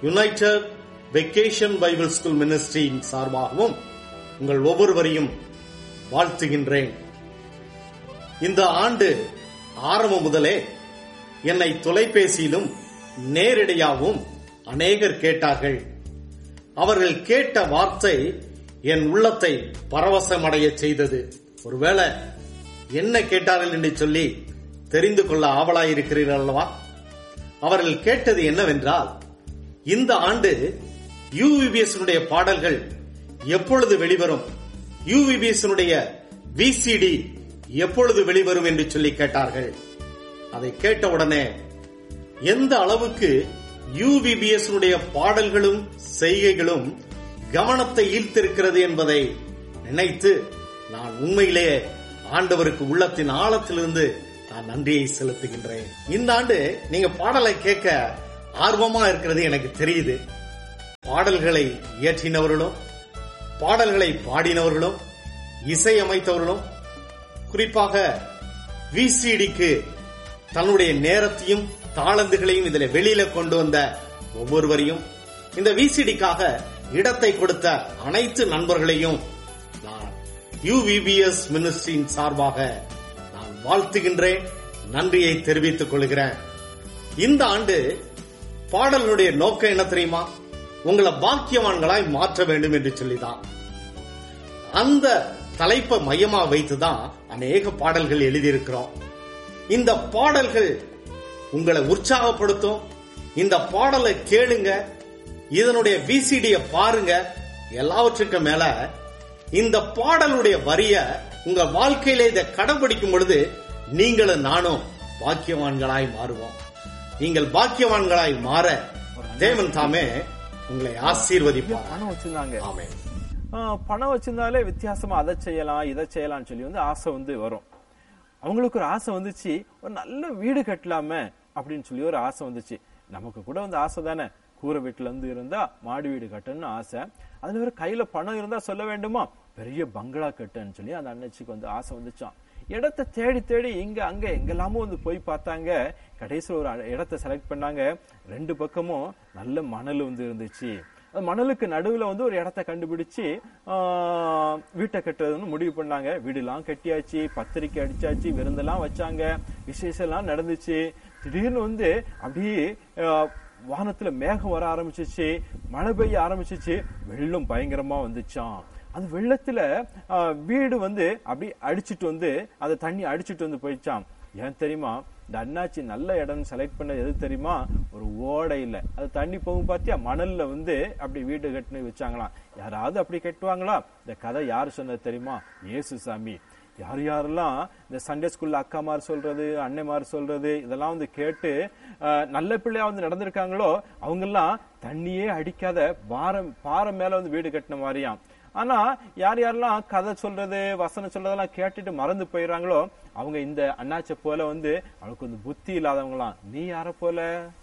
United vacation Bible school மினிஸ்ட்ரியின் சார்பாகவும் உங்கள் ஒவ்வொருவரையும் வாழ்த்துகின்றேன் இந்த ஆண்டு ஆரம்பம் முதலே என்னை தொலைபேசியிலும் நேரடியாகவும் அநேகர் கேட்டார்கள் அவர்கள் கேட்ட வார்த்தை என் உள்ளத்தை பரவசமடைய செய்தது ஒருவேளை என்ன கேட்டார்கள் என்று சொல்லி தெரிந்து கொள்ள ஆவலாயிருக்கிறீர்கள் அல்லவா அவர்கள் கேட்டது என்னவென்றால் இந்த ஆண்டு யூவிபிஎஸ் பாடல்கள் எப்பொழுது வெளிவரும் யூவிபிஎஸ் விசிடி எப்பொழுது வெளிவரும் என்று சொல்லி கேட்டார்கள் அதை கேட்டவுடனே எந்த அளவுக்கு யூவிபிஎஸ் பாடல்களும் செய்கைகளும் கவனத்தை ஈர்த்திருக்கிறது என்பதை நினைத்து நான் உண்மையிலேயே ஆண்டவருக்கு உள்ளத்தின் ஆழத்திலிருந்து நான் நன்றியை செலுத்துகின்றேன் இந்த ஆண்டு நீங்க பாடலை கேட்க ஆர்வமா இருக்கிறது எனக்கு தெரியுது பாடல்களை இயற்றினவர்களும் பாடல்களை பாடினவர்களும் இசையமைத்தவர்களும் குறிப்பாக விசிடிக்கு தன்னுடைய நேரத்தையும் தாளந்துகளையும் இதுல வெளியில கொண்டு வந்த ஒவ்வொருவரையும் இந்த விசிடிக்காக இடத்தை கொடுத்த அனைத்து நண்பர்களையும் நான் யூவிபிஎஸ் மினிஸ்ட்ரியின் சார்பாக நான் வாழ்த்துகின்றேன் நன்றியை தெரிவித்துக் கொள்கிறேன் இந்த ஆண்டு பாடலுடைய நோக்கம் என்ன தெரியுமா உங்களை பாக்கியவான்களாய் மாற்ற வேண்டும் என்று சொல்லிதான் அந்த தலைப்பை மையமா வைத்துதான் அநேக பாடல்கள் எழுதியிருக்கிறோம் இந்த பாடல்கள் உங்களை உற்சாகப்படுத்தும் இந்த பாடலை கேளுங்க இதனுடைய விசிடிய பாருங்க எல்லாவற்றுக்கும் மேல இந்த பாடலுடைய வரிய உங்க வாழ்க்கையில இதை கடைபிடிக்கும் பொழுது நீங்களும் நானும் பாக்கியவான்களாய் மாறுவோம் நீங்கள் பாக்கியவான்களாய் மாற தேவன் தாமே உங்களை ஆசீர்வதிப்பார் பணம் வச்சிருந்தாங்க ஆமே ஆ, பணம் வச்சிருந்தாலே வித்தியாசமா அதை செய்யலாம் இதை செய்யலாம்னு சொல்லி வந்து ஆசை வந்து வரும் அவங்களுக்கு ஒரு ஆசை வந்துச்சு ஒரு நல்ல வீடு கட்டலாமே அப்படின்னு சொல்லி ஒரு ஆசை வந்துச்சு நமக்கு கூட வந்து ஆசை தானே கூரை வீட்டுல இருந்து இருந்தா மாடி வீடு கட்டணும்னு ஆசை அதுல வேற கையில பணம் இருந்தா சொல்ல வேண்டுமா பெரிய பங்களா கட்டுன்னு சொல்லி அந்த அண்ணச்சிக்கு வந்து ஆசை வந்துச்சான் இடத்தை தேடி தேடி இங்க அங்க எங்கெல்லாமோ வந்து போய் பார்த்தாங்க கடைசியில் ஒரு அ- இடத்தை செலக்ட் பண்ணாங்க ரெண்டு பக்கமும் நல்ல மணல் வந்து இருந்துச்சு அந்த மணலுக்கு நடுவுல வந்து ஒரு இடத்த கண்டுபிடிச்சு ஆ, வீட்டை கட்டுறதுன்னு முடிவு பண்ணாங்க வீடுலாம் கட்டியாச்சு பத்திரிக்கை அடிச்சாச்சு விருந்தெல்லாம் வச்சாங்க விசேஷம் எல்லாம் நடந்துச்சு திடீர்னு வந்து அப்படியே ஆ, வானத்துல மேகம் வர ஆரம்பிச்சிச்சு மழை பெய்ய ஆரம்பிச்சிச்சு வெள்ளம் பயங்கரமா வந்துச்சாம் அந்த வெள்ளத்துல ஆ, வீடு வந்து அப்படி அடிச்சிட்டு வந்து அந்த தண்ணி அடிச்சிட்டு வந்து போயிடுச்சாம் ஏன் தெரியுமா இந்த அண்ணாச்சி நல்ல இடம் செலக்ட் பண்ணது எது தெரியுமா ஒரு ஓடையில அது தண்ணி போகும் பார்த்தியா மணல்ல வந்து அப்படி வீடு கட்டுன்னு வச்சாங்களாம் யாராவது அப்படி கட்டுவாங்களா இந்த கதை யார் சொன்னது தெரியுமா இயேசு சாமி யார் யாரெல்லாம் இந்த சண்டே ஸ்கூல்ல அக்காமார் சொல்றது அன்னைமார் சொல்றது இதெல்லாம் வந்து கேட்டு அஹ், நல்ல பிள்ளையா வந்து நடந்திருக்காங்களோ அவங்கெல்லாம் தண்ணியே அடிக்காத பாரம் பாறை மேல வந்து வீடு கட்டின மாதிரியாம் ஆனா யார் யாரெல்லாம் கதை சொல்றது வசனம் சொல்றதெல்லாம் கேட்டுட்டு மறந்து போயிடுறாங்களோ அவங்க இந்த அண்ணாச்சை போல வந்து அவளுக்கு வந்து புத்தி இல்லாதவங்களாம் நீ யார போல